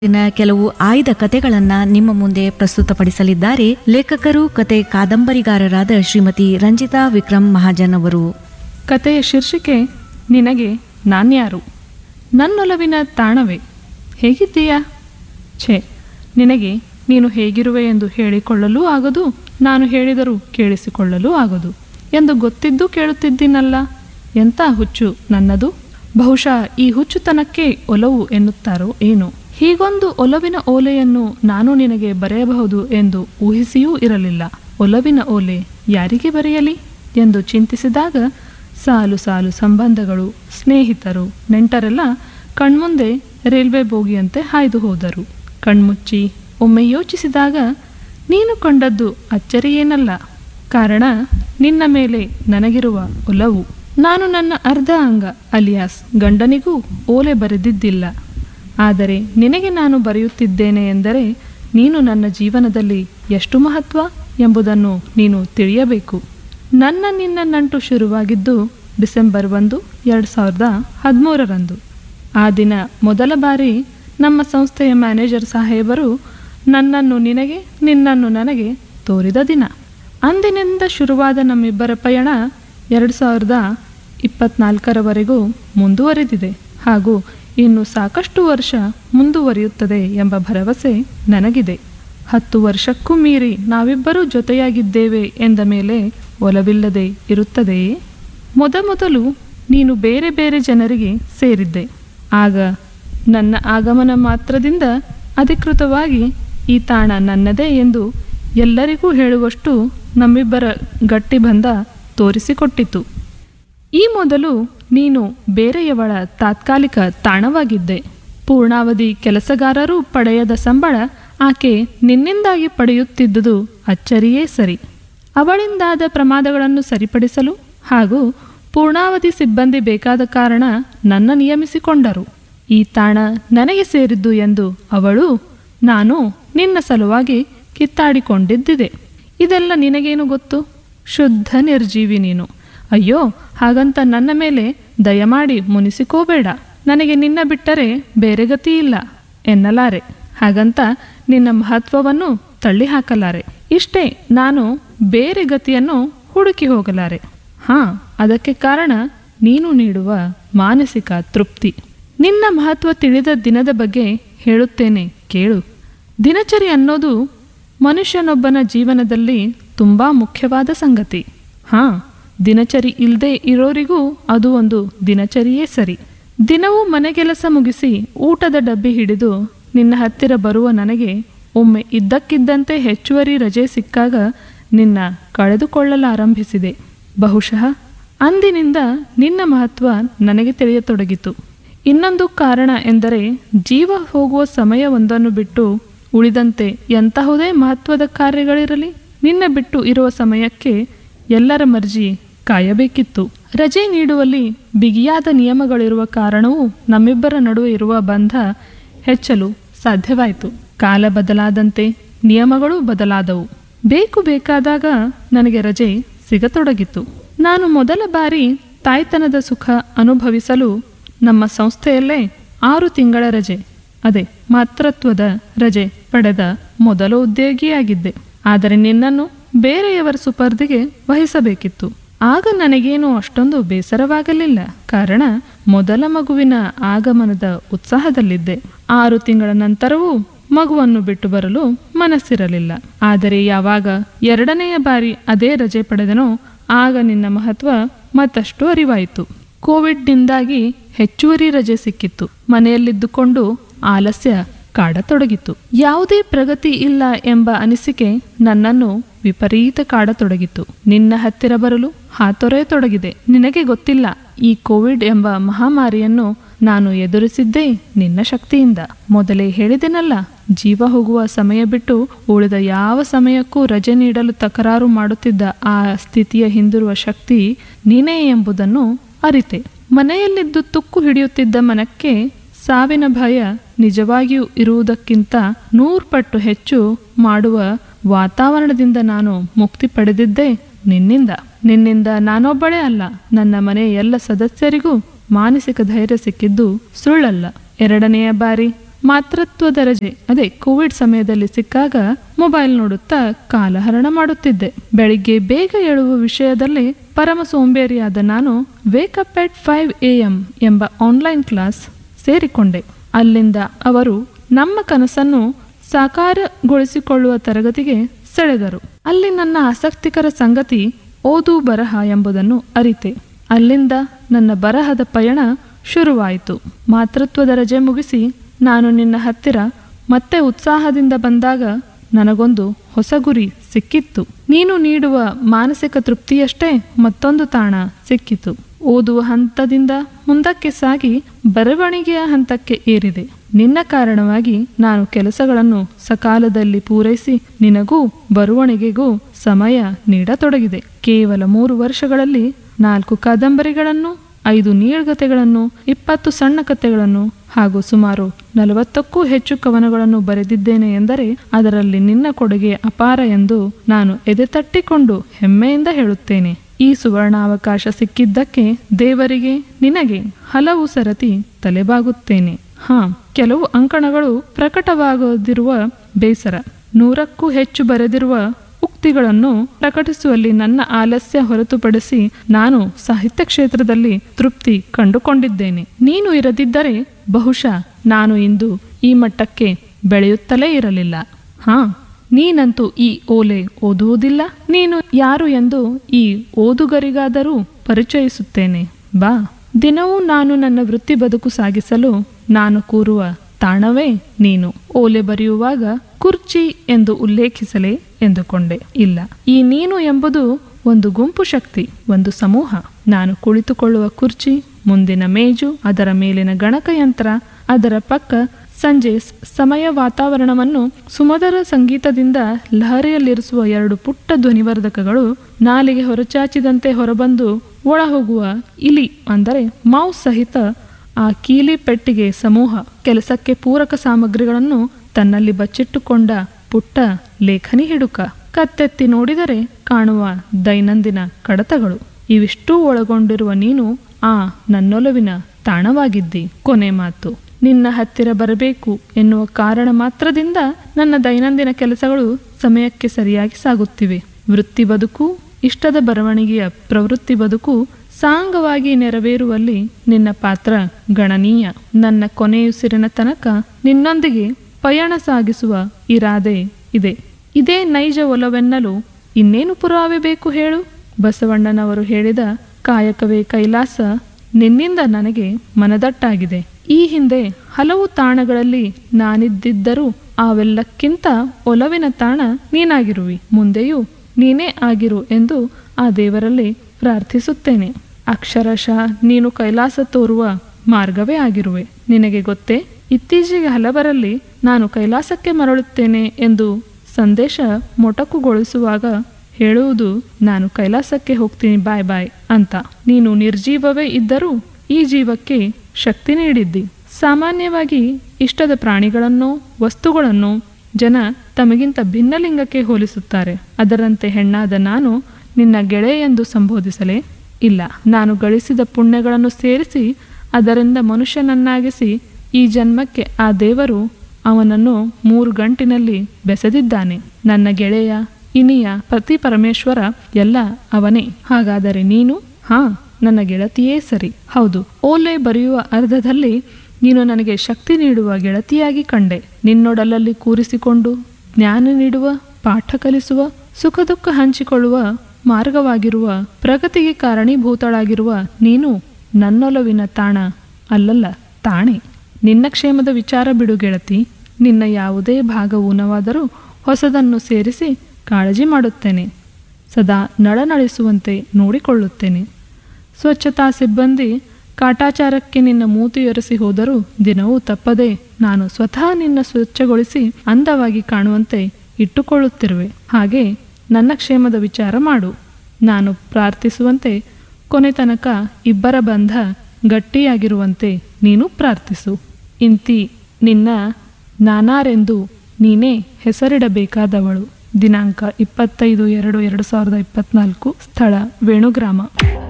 ದಿನ ಕೆಲವು ಆಯ್ದ ಕತೆಗಳನ್ನ ನಿಮ್ಮ ಮುಂದೆ ಪ್ರಸ್ತುತಪಡಿಸಲಿದ್ದಾರೆ ಲೇಖಕರು ಕತೆ ಕಾದಂಬರಿಗಾರರಾದ ಶ್ರೀಮತಿ ರಂಜಿತಾ ವಿಕ್ರಮ್ ಮಹಾಜನ್ ಅವರು ಕತೆಯ ಶೀರ್ಷಿಕೆ ನಿನಗೆ ನಾನ್ಯಾರು ನನ್ನೊಲವಿನ ತಾಣವೇ ಹೇಗಿದ್ದೀಯಾ ಛೇ ನಿನಗೆ ನೀನು ಹೇಗಿರುವೆ ಎಂದು ಹೇಳಿಕೊಳ್ಳಲೂ ಆಗದು ನಾನು ಹೇಳಿದರೂ ಕೇಳಿಸಿಕೊಳ್ಳಲೂ ಆಗದು ಎಂದು ಗೊತ್ತಿದ್ದು ಕೇಳುತ್ತಿದ್ದೀನಲ್ಲ ಎಂಥ ಹುಚ್ಚು ನನ್ನದು ಬಹುಶಃ ಈ ಹುಚ್ಚುತನಕ್ಕೆ ಒಲವು ಎನ್ನುತ್ತಾರೋ ಏನು ಹೀಗೊಂದು ಒಲವಿನ ಓಲೆಯನ್ನು ನಾನು ನಿನಗೆ ಬರೆಯಬಹುದು ಎಂದು ಊಹಿಸಿಯೂ ಇರಲಿಲ್ಲ ಒಲವಿನ ಓಲೆ ಯಾರಿಗೆ ಬರೆಯಲಿ ಎಂದು ಚಿಂತಿಸಿದಾಗ ಸಾಲು ಸಾಲು ಸಂಬಂಧಗಳು ಸ್ನೇಹಿತರು ನೆಂಟರೆಲ್ಲ ಕಣ್ಮುಂದೆ ರೈಲ್ವೆ ಬೋಗಿಯಂತೆ ಹಾಯ್ದು ಹೋದರು ಕಣ್ಮುಚ್ಚಿ ಒಮ್ಮೆ ಯೋಚಿಸಿದಾಗ ನೀನು ಕಂಡದ್ದು ಅಚ್ಚರಿಯೇನಲ್ಲ ಕಾರಣ ನಿನ್ನ ಮೇಲೆ ನನಗಿರುವ ಒಲವು ನಾನು ನನ್ನ ಅರ್ಧ ಅಂಗ ಅಲಿಯಾಸ್ ಗಂಡನಿಗೂ ಓಲೆ ಬರೆದಿದ್ದಿಲ್ಲ ಆದರೆ ನಿನಗೆ ನಾನು ಬರೆಯುತ್ತಿದ್ದೇನೆ ಎಂದರೆ ನೀನು ನನ್ನ ಜೀವನದಲ್ಲಿ ಎಷ್ಟು ಮಹತ್ವ ಎಂಬುದನ್ನು ನೀನು ತಿಳಿಯಬೇಕು ನನ್ನ ನಿನ್ನ ನಂಟು ಶುರುವಾಗಿದ್ದು ಡಿಸೆಂಬರ್ ಒಂದು ಎರಡು ಸಾವಿರದ ಹದಿಮೂರರಂದು ಆ ದಿನ ಮೊದಲ ಬಾರಿ ನಮ್ಮ ಸಂಸ್ಥೆಯ ಮ್ಯಾನೇಜರ್ ಸಾಹೇಬರು ನನ್ನನ್ನು ನಿನಗೆ ನಿನ್ನನ್ನು ನನಗೆ ತೋರಿದ ದಿನ ಅಂದಿನಿಂದ ಶುರುವಾದ ನಮ್ಮಿಬ್ಬರ ಪಯಣ ಎರಡು ಸಾವಿರದ ಇಪ್ಪತ್ನಾಲ್ಕರವರೆಗೂ ಮುಂದುವರೆದಿದೆ ಹಾಗೂ ಇನ್ನು ಸಾಕಷ್ಟು ವರ್ಷ ಮುಂದುವರಿಯುತ್ತದೆ ಎಂಬ ಭರವಸೆ ನನಗಿದೆ ಹತ್ತು ವರ್ಷಕ್ಕೂ ಮೀರಿ ನಾವಿಬ್ಬರೂ ಜೊತೆಯಾಗಿದ್ದೇವೆ ಎಂದ ಮೇಲೆ ಒಲವಿಲ್ಲದೆ ಇರುತ್ತದೆಯೇ ಮೊದಮೊದಲು ನೀನು ಬೇರೆ ಬೇರೆ ಜನರಿಗೆ ಸೇರಿದ್ದೆ ಆಗ ನನ್ನ ಆಗಮನ ಮಾತ್ರದಿಂದ ಅಧಿಕೃತವಾಗಿ ಈ ತಾಣ ನನ್ನದೇ ಎಂದು ಎಲ್ಲರಿಗೂ ಹೇಳುವಷ್ಟು ನಮ್ಮಿಬ್ಬರ ಗಟ್ಟಿಬಂಧ ತೋರಿಸಿಕೊಟ್ಟಿತು ಈ ಮೊದಲು ನೀನು ಬೇರೆಯವಳ ತಾತ್ಕಾಲಿಕ ತಾಣವಾಗಿದ್ದೆ ಪೂರ್ಣಾವಧಿ ಕೆಲಸಗಾರರು ಪಡೆಯದ ಸಂಬಳ ಆಕೆ ನಿನ್ನಿಂದಾಗಿ ಪಡೆಯುತ್ತಿದ್ದುದು ಅಚ್ಚರಿಯೇ ಸರಿ ಅವಳಿಂದಾದ ಪ್ರಮಾದಗಳನ್ನು ಸರಿಪಡಿಸಲು ಹಾಗೂ ಪೂರ್ಣಾವಧಿ ಸಿಬ್ಬಂದಿ ಬೇಕಾದ ಕಾರಣ ನನ್ನ ನಿಯಮಿಸಿಕೊಂಡರು ಈ ತಾಣ ನನಗೆ ಸೇರಿದ್ದು ಎಂದು ಅವಳು ನಾನು ನಿನ್ನ ಸಲುವಾಗಿ ಕಿತ್ತಾಡಿಕೊಂಡಿದ್ದಿದೆ ಇದೆಲ್ಲ ನಿನಗೇನು ಗೊತ್ತು ಶುದ್ಧ ನಿರ್ಜೀವಿ ನೀನು ಅಯ್ಯೋ ಹಾಗಂತ ನನ್ನ ಮೇಲೆ ದಯಮಾಡಿ ಮುನಿಸಿಕೋಬೇಡ ನನಗೆ ನಿನ್ನ ಬಿಟ್ಟರೆ ಬೇರೆ ಗತಿ ಇಲ್ಲ ಎನ್ನಲಾರೆ ಹಾಗಂತ ನಿನ್ನ ಮಹತ್ವವನ್ನು ತಳ್ಳಿ ಹಾಕಲಾರೆ ಇಷ್ಟೇ ನಾನು ಬೇರೆ ಗತಿಯನ್ನು ಹುಡುಕಿ ಹೋಗಲಾರೆ ಹಾ ಅದಕ್ಕೆ ಕಾರಣ ನೀನು ನೀಡುವ ಮಾನಸಿಕ ತೃಪ್ತಿ ನಿನ್ನ ಮಹತ್ವ ತಿಳಿದ ದಿನದ ಬಗ್ಗೆ ಹೇಳುತ್ತೇನೆ ಕೇಳು ದಿನಚರಿ ಅನ್ನೋದು ಮನುಷ್ಯನೊಬ್ಬನ ಜೀವನದಲ್ಲಿ ತುಂಬ ಮುಖ್ಯವಾದ ಸಂಗತಿ ಹಾ ದಿನಚರಿ ಇಲ್ಲದೆ ಇರೋರಿಗೂ ಅದು ಒಂದು ದಿನಚರಿಯೇ ಸರಿ ದಿನವೂ ಮನೆಗೆಲಸ ಮುಗಿಸಿ ಊಟದ ಡಬ್ಬಿ ಹಿಡಿದು ನಿನ್ನ ಹತ್ತಿರ ಬರುವ ನನಗೆ ಒಮ್ಮೆ ಇದ್ದಕ್ಕಿದ್ದಂತೆ ಹೆಚ್ಚುವರಿ ರಜೆ ಸಿಕ್ಕಾಗ ನಿನ್ನ ಕಳೆದುಕೊಳ್ಳಲಾರಂಭಿಸಿದೆ ಬಹುಶಃ ಅಂದಿನಿಂದ ನಿನ್ನ ಮಹತ್ವ ನನಗೆ ತಿಳಿಯತೊಡಗಿತು ಇನ್ನೊಂದು ಕಾರಣ ಎಂದರೆ ಜೀವ ಹೋಗುವ ಸಮಯವೊಂದನ್ನು ಬಿಟ್ಟು ಉಳಿದಂತೆ ಎಂತಹುದೇ ಮಹತ್ವದ ಕಾರ್ಯಗಳಿರಲಿ ನಿನ್ನ ಬಿಟ್ಟು ಇರುವ ಸಮಯಕ್ಕೆ ಎಲ್ಲರ ಮರ್ಜಿ ಕಾಯಬೇಕಿತ್ತು ರಜೆ ನೀಡುವಲ್ಲಿ ಬಿಗಿಯಾದ ನಿಯಮಗಳಿರುವ ಕಾರಣವೂ ನಮ್ಮಿಬ್ಬರ ನಡುವೆ ಇರುವ ಬಂಧ ಹೆಚ್ಚಲು ಸಾಧ್ಯವಾಯಿತು ಕಾಲ ಬದಲಾದಂತೆ ನಿಯಮಗಳೂ ಬದಲಾದವು ಬೇಕು ಬೇಕಾದಾಗ ನನಗೆ ರಜೆ ಸಿಗತೊಡಗಿತು ನಾನು ಮೊದಲ ಬಾರಿ ತಾಯ್ತನದ ಸುಖ ಅನುಭವಿಸಲು ನಮ್ಮ ಸಂಸ್ಥೆಯಲ್ಲೇ ಆರು ತಿಂಗಳ ರಜೆ ಅದೇ ಮಾತೃತ್ವದ ರಜೆ ಪಡೆದ ಮೊದಲ ಉದ್ಯೋಗಿಯಾಗಿದ್ದೆ ಆದರೆ ನಿನ್ನನ್ನು ಬೇರೆಯವರ ಸುಪರ್ದಿಗೆ ವಹಿಸಬೇಕಿತ್ತು ಆಗ ನನಗೇನು ಅಷ್ಟೊಂದು ಬೇಸರವಾಗಲಿಲ್ಲ ಕಾರಣ ಮೊದಲ ಮಗುವಿನ ಆಗಮನದ ಉತ್ಸಾಹದಲ್ಲಿದ್ದೆ ಆರು ತಿಂಗಳ ನಂತರವೂ ಮಗುವನ್ನು ಬಿಟ್ಟು ಬರಲು ಮನಸ್ಸಿರಲಿಲ್ಲ ಆದರೆ ಯಾವಾಗ ಎರಡನೆಯ ಬಾರಿ ಅದೇ ರಜೆ ಪಡೆದನೋ ಆಗ ನಿನ್ನ ಮಹತ್ವ ಮತ್ತಷ್ಟು ಅರಿವಾಯಿತು ಕೋವಿಡ್ನಿಂದಾಗಿ ಹೆಚ್ಚುವರಿ ರಜೆ ಸಿಕ್ಕಿತ್ತು ಮನೆಯಲ್ಲಿದ್ದುಕೊಂಡು ಆಲಸ್ಯ ಕಾಡತೊಡಗಿತು ಯಾವುದೇ ಪ್ರಗತಿ ಇಲ್ಲ ಎಂಬ ಅನಿಸಿಕೆ ನನ್ನನ್ನು ವಿಪರೀತ ಕಾಡತೊಡಗಿತು ನಿನ್ನ ಹತ್ತಿರ ಬರಲು ಹಾತೊರೆಯತೊಡಗಿದೆ ನಿನಗೆ ಗೊತ್ತಿಲ್ಲ ಈ ಕೋವಿಡ್ ಎಂಬ ಮಹಾಮಾರಿಯನ್ನು ನಾನು ಎದುರಿಸಿದ್ದೇ ನಿನ್ನ ಶಕ್ತಿಯಿಂದ ಮೊದಲೇ ಹೇಳಿದೆನಲ್ಲ ಜೀವ ಹೋಗುವ ಸಮಯ ಬಿಟ್ಟು ಉಳಿದ ಯಾವ ಸಮಯಕ್ಕೂ ರಜೆ ನೀಡಲು ತಕರಾರು ಮಾಡುತ್ತಿದ್ದ ಆ ಸ್ಥಿತಿಯ ಹಿಂದಿರುವ ಶಕ್ತಿ ನೀನೇ ಎಂಬುದನ್ನು ಅರಿತೆ ಮನೆಯಲ್ಲಿದ್ದು ತುಕ್ಕು ಹಿಡಿಯುತ್ತಿದ್ದ ಮನಕ್ಕೆ ಸಾವಿನ ಭಯ ನಿಜವಾಗಿಯೂ ಇರುವುದಕ್ಕಿಂತ ನೂರು ಪಟ್ಟು ಹೆಚ್ಚು ಮಾಡುವ ವಾತಾವರಣದಿಂದ ನಾನು ಮುಕ್ತಿ ಪಡೆದಿದ್ದೇ ನಿನ್ನಿಂದ ನಿನ್ನಿಂದ ನಾನೊಬ್ಬಳೇ ಅಲ್ಲ ನನ್ನ ಮನೆಯ ಎಲ್ಲ ಸದಸ್ಯರಿಗೂ ಮಾನಸಿಕ ಧೈರ್ಯ ಸಿಕ್ಕಿದ್ದು ಸುಳ್ಳಲ್ಲ ಎರಡನೆಯ ಬಾರಿ ಮಾತೃತ್ವದ ರಜೆ ಅದೇ ಕೋವಿಡ್ ಸಮಯದಲ್ಲಿ ಸಿಕ್ಕಾಗ ಮೊಬೈಲ್ ನೋಡುತ್ತಾ ಕಾಲಹರಣ ಮಾಡುತ್ತಿದ್ದೆ ಬೆಳಿಗ್ಗೆ ಬೇಗ ಏಳುವ ವಿಷಯದಲ್ಲಿ ಪರಮ ಸೋಂಬೇರಿಯಾದ ನಾನು wake up at five A M ಎಂಬ ಆನ್ಲೈನ್ ಕ್ಲಾಸ್ ಸೇರಿಕೊಂಡೆ ಅಲ್ಲಿಂದ ಅವರು ನಮ್ಮ ಕನಸನ್ನು ಸಾಕಾರಗೊಳಿಸಿಕೊಳ್ಳುವ ತರಗತಿಗೆ ಸೆಳೆದರು ಅಲ್ಲಿ ನನ್ನ ಆಸಕ್ತಿಕರ ಸಂಗತಿ ಓದು ಬರಹ ಎಂಬುದನ್ನು ಅರಿತೆ ಅಲ್ಲಿಂದ ನನ್ನ ಬರಹದ ಪಯಣ ಶುರುವಾಯಿತು ಮಾತೃತ್ವದ ರಜೆ ಮುಗಿಸಿ ನಾನು ನಿನ್ನ ಹತ್ತಿರ ಮತ್ತೆ ಉತ್ಸಾಹದಿಂದ ಬಂದಾಗ ನನಗೊಂದು ಹೊಸ ಗುರಿ ಸಿಕ್ಕಿತ್ತು ನೀನು ನೀಡುವ ಮಾನಸಿಕ ತೃಪ್ತಿಯಷ್ಟೇ ಮತ್ತೊಂದು ತಾಣ ಸಿಕ್ಕಿತು ಓದುವ ಹಂತದಿಂದ ಮುಂದಕ್ಕೆ ಸಾಗಿ ಬರವಣಿಗೆಯ ಹಂತಕ್ಕೆ ಏರಿದೆ ನಿನ್ನ ಕಾರಣವಾಗಿ ನಾನು ಕೆಲಸಗಳನ್ನು ಸಕಾಲದಲ್ಲಿ ಪೂರೈಸಿ ನಿನಗೂ ಬರವಣಿಗೆಗೂ ಸಮಯ ನೀಡತೊಡಗಿದೆ ಕೇವಲ ಮೂರು ವರ್ಷಗಳಲ್ಲಿ ನಾಲ್ಕು ಕಾದಂಬರಿಗಳನ್ನು ಐದು ನೀಳ್ಗತೆಗಳನ್ನು ಇಪ್ಪತ್ತು ಸಣ್ಣ ಕಥೆಗಳನ್ನು ಹಾಗೂ ಸುಮಾರು ನಲವತ್ತಕ್ಕೂ ಹೆಚ್ಚು ಕವನಗಳನ್ನು ಬರೆದಿದ್ದೇನೆ ಎಂದರೆ ಅದರಲ್ಲಿ ನಿನ್ನ ಕೊಡುಗೆ ಅಪಾರ ಎಂದು ನಾನು ಎದೆತಟ್ಟಿಕೊಂಡು ಹೆಮ್ಮೆಯಿಂದ ಹೇಳುತ್ತೇನೆ ಈ ಸುವರ್ಣಾವಕಾಶ ಸಿಕ್ಕಿದ್ದಕ್ಕೆ ದೇವರಿಗೆ ನಿನಗೆ ಹಲವು ಸರತಿ ತಲೆಬಾಗುತ್ತೇನೆ ಹಾ ಕೆಲವು ಅಂಕಣಗಳು ಪ್ರಕಟವಾಗದಿರುವ ಬೇಸರ ನೂರಕ್ಕೂ ಹೆಚ್ಚು ಬರೆದಿರುವ ಉಕ್ತಿಗಳನ್ನು ಪ್ರಕಟಿಸುವಲ್ಲಿ ನನ್ನ ಆಲಸ್ಯ ಹೊರತುಪಡಿಸಿ ನಾನು ಸಾಹಿತ್ಯ ಕ್ಷೇತ್ರದಲ್ಲಿ ತೃಪ್ತಿ ಕಂಡುಕೊಂಡಿದ್ದೇನೆ ನೀನು ಇರದಿದ್ದರೆ ಬಹುಶಃ ನಾನು ಇಂದು ಈ ಮಟ್ಟಕ್ಕೆ ಬೆಳೆಯುತ್ತಲೇ ಇರಲಿಲ್ಲ ಹಾ ನೀನಂತೂ ಈ ಓಲೆ ಓದುವುದಿಲ್ಲ ನೀನು ಯಾರು ಎಂದು ಈ ಓದುಗರಿಗಾದರೂ ಪರಿಚಯಿಸುತ್ತೇನೆ ಬಾ ದಿನವೂ ನಾನು ನನ್ನ ವೃತ್ತಿ ಬದುಕು ಸಾಗಿಸಲು ನಾನು ಕೂರುವ ತಾಣವೇ ನೀನು ಓಲೆ ಬರೆಯುವಾಗ ಕುರ್ಚಿ ಎಂದು ಉಲ್ಲೇಖಿಸಲೇ ಎಂದುಕೊಂಡೆ ಇಲ್ಲ ಈ ನೀನು ಎಂಬುದು ಒಂದು ಗುಂಪು ಶಕ್ತಿ ಒಂದು ಸಮೂಹ ನಾನು ಕುಳಿತುಕೊಳ್ಳುವ ಕುರ್ಚಿ ಮುಂದಿನ ಮೇಜು ಅದರ ಮೇಲಿನ ಗಣಕಯಂತ್ರ ಅದರ ಪಕ್ಕ ಸಂಜೆ ಸ್- ಸಮಯ ವಾತಾವರಣವನ್ನು ಸುಮಧುರ ಸಂಗೀತದಿಂದ ಲಹರಿಯಲ್ಲಿರಿಸುವ ಎರಡು ಪುಟ್ಟ ಧ್ವನಿವರ್ಧಕಗಳು ನಾಲಿಗೆ ಹೊರಚಾಚಿದಂತೆ ಹೊರಬಂದು ಒಳಹೋಗುವ ಇಲಿ ಅಂದರೆ ಮೌಸ್ ಸಹಿತ ಆ ಕೀಲಿ ಪೆಟ್ಟಿಗೆ ಸಮೂಹ ಕೆಲಸಕ್ಕೆ ಪೂರಕ ಸಾಮಗ್ರಿಗಳನ್ನು ತನ್ನಲ್ಲಿ ಬಚ್ಚಿಟ್ಟುಕೊಂಡ ಪುಟ್ಟ ಲೇಖನಿ ಹಿಡುಕ ಕತ್ತೆತ್ತಿ ನೋಡಿದರೆ ಕಾಣುವ ದೈನಂದಿನ ಕಡತಗಳು ಇವಿಷ್ಟೂ ಒಳಗೊಂಡಿರುವ ನೀನು ಆ ನನ್ನೊಲವಿನ ತಾಣವಾಗಿದ್ದಿ ಕೊನೆ ಮಾತು ನಿನ್ನ ಹತ್ತಿರ ಬರಬೇಕು ಎನ್ನುವ ಕಾರಣ ಮಾತ್ರದಿಂದ ನನ್ನ ದೈನಂದಿನ ಕೆಲಸಗಳು ಸಮಯಕ್ಕೆ ಸರಿಯಾಗಿ ಸಾಗುತ್ತಿವೆ ವೃತ್ತಿ ಬದುಕು ಇಷ್ಟದ ಬರವಣಿಗೆಯ ಪ್ರವೃತ್ತಿ ಬದುಕು ಸಾಂಗವಾಗಿ ನೆರವೇರುವಲ್ಲಿ ನಿನ್ನ ಪಾತ್ರ ಗಣನೀಯ ನನ್ನ ಕೊನೆಯುಸಿರಿನ ತನಕ ನಿನ್ನೊಂದಿಗೆ ಪಯಣ ಸಾಗಿಸುವ ಇರಾದೆ ಇದೆ ಇದೇ ನೈಜ ಒಲವೆನ್ನಲು ಇನ್ನೇನು ಪುರಾವೆ ಬೇಕು ಹೇಳು ಬಸವಣ್ಣನವರು ಹೇಳಿದ ಕಾಯಕವೇ ಕೈಲಾಸ ನಿನ್ನಿಂದ ನನಗೆ ಮನದಟ್ಟಾಗಿದೆ ಈ ಹಿಂದೆ ಹಲವು ತಾಣಗಳಲ್ಲಿ ನಾನಿದ್ದಿದ್ದರೂ ಅವೆಲ್ಲಕ್ಕಿಂತ ಒಲವಿನ ತಾಣ ನೀನಾಗಿರುವಿ ಮುಂದೆಯೂ ನೀನೇ ಆಗಿರು ಎಂದು ಆ ದೇವರಲ್ಲಿ ಪ್ರಾರ್ಥಿಸುತ್ತೇನೆ ಅಕ್ಷರಶಃ ನೀನು ಕೈಲಾಸ ತೋರುವ ಮಾರ್ಗವೇ ಆಗಿರುವೆ ನಿನಗೆ ಗೊತ್ತೇ ಇತ್ತೀಚೆಗೆ ಹಲವರಲ್ಲಿ ನಾನು ಕೈಲಾಸಕ್ಕೆ ಮರಳುತ್ತೇನೆ ಎಂದು ಸಂದೇಶ ಮೊಟಕುಗೊಳಿಸುವಾಗ ಹೇಳುವುದು ನಾನು ಕೈಲಾಸಕ್ಕೆ ಹೋಗ್ತೀನಿ ಬಾಯ್ ಬಾಯ್ ಅಂತ ನೀನು ನಿರ್ಜೀವವೇ ಇದ್ದರೂ ಈ ಜೀವಕ್ಕೆ ಶಕ್ತಿ ನೀಡಿದ್ದಿ ಸಾಮಾನ್ಯವಾಗಿ ಇಷ್ಟದ ಪ್ರಾಣಿಗಳನ್ನು ವಸ್ತುಗಳನ್ನು ಜನ ತಮಗಿಂತ ಭಿನ್ನಲಿಂಗಕ್ಕೆ ಹೋಲಿಸುತ್ತಾರೆ ಅದರಂತೆ ಹೆಣ್ಣಾದ ನಾನು ನಿನ್ನ ಗೆಳೆ ಎಂದು ಸಂಬೋಧಿಸಲೇ ಇಲ್ಲ ನಾನು ಗಳಿಸಿದ ಪುಣ್ಯಗಳನ್ನು ಸೇರಿಸಿ ಅದರಿಂದ ಮನುಷ್ಯನನ್ನಾಗಿಸಿ ಈ ಜನ್ಮಕ್ಕೆ ಆ ದೇವರು ಅವನನ್ನು ಮೂರು ಗಂಟಿನಲ್ಲಿ ಬೆಸೆದಿದ್ದಾನೆ ನನ್ನ ಗೆಳೆಯ ಇನಿಯ ಪತಿ ಪರಮೇಶ್ವರ ಎಲ್ಲ ಅವನೇ ಹಾಗಾದರೆ ನೀನು ಹಾ ನನ್ನ ಗೆಳತಿಯೇ ಸರಿ ಹೌದು ಓಲೆ ಬರೆಯುವ ಅರ್ಧದಲ್ಲಿ ನೀನು ನನಗೆ ಶಕ್ತಿ ನೀಡುವ ಗೆಳತಿಯಾಗಿ ಕಂಡೆ ನಿನ್ನೊಡಲಲ್ಲಿ ಕೂರಿಸಿಕೊಂಡು ಜ್ಞಾನ ನೀಡುವ ಪಾಠ ಕಲಿಸುವ ಸುಖ ದುಃಖ ಹಂಚಿಕೊಳ್ಳುವ ಮಾರ್ಗವಾಗಿರುವ ಪ್ರಗತಿಗೆ ಕಾರಣೀಭೂತಳಾಗಿರುವ ನೀನು ನನ್ನೊಲವಿನ ತಾಣ ಅಲ್ಲಲ್ಲ ತಾಣೆ ನಿನ್ನ ಕ್ಷೇಮದ ವಿಚಾರ ಬಿಡು ಗೆಳತಿ ನಿನ್ನ ಯಾವುದೇ ಭಾಗವು ನೋವಾದರೂ ಹೊಸದನ್ನು ಸೇರಿಸಿ ಕಾಳಜಿ ಮಾಡುತ್ತೇನೆ ಸದಾ ನಳನಳಿಸುವಂತೆ ನೋಡಿಕೊಳ್ಳುತ್ತೇನೆ ಸ್ವಚ್ಛತಾ ಸಿಬ್ಬಂದಿ ಕಾಟಾಚಾರಕ್ಕೆ ನಿನ್ನ ಮೂತಿಯೊರೆಸಿ ಹೋದರೂ ದಿನವೂ ತಪ್ಪದೆ ನಾನು ಸ್ವತಃ ನಿನ್ನ ಸ್ವಚ್ಛಗೊಳಿಸಿ ಅಂದವಾಗಿ ಕಾಣುವಂತೆ ಇಟ್ಟುಕೊಳ್ಳುತ್ತಿರುವೆ ಹಾಗೆ ನನ್ನ ಕ್ಷೇಮದ ವಿಚಾರ ಮಾಡು ನಾನು ಪ್ರಾರ್ಥಿಸುವಂತೆ ಕೊನೆ ತನಕ ಇಬ್ಬರ ಬಂಧ ಗಟ್ಟಿಯಾಗಿರುವಂತೆ ನೀನು ಪ್ರಾರ್ಥಿಸು ಇಂತಿ ನಿನ್ನ ನಾನಾರೆಂದು ನೀನೇ ಹೆಸರಿಡಬೇಕಾದವಳು ದಿನಾಂಕ ಇಪ್ಪತ್ತೈದು ಎರಡು ಎರಡು ಸಾವಿರದ ಇಪ್ಪತ್ನಾಲ್ಕು ಸ್ಥಳ ವೇಣುಗ್ರಾಮ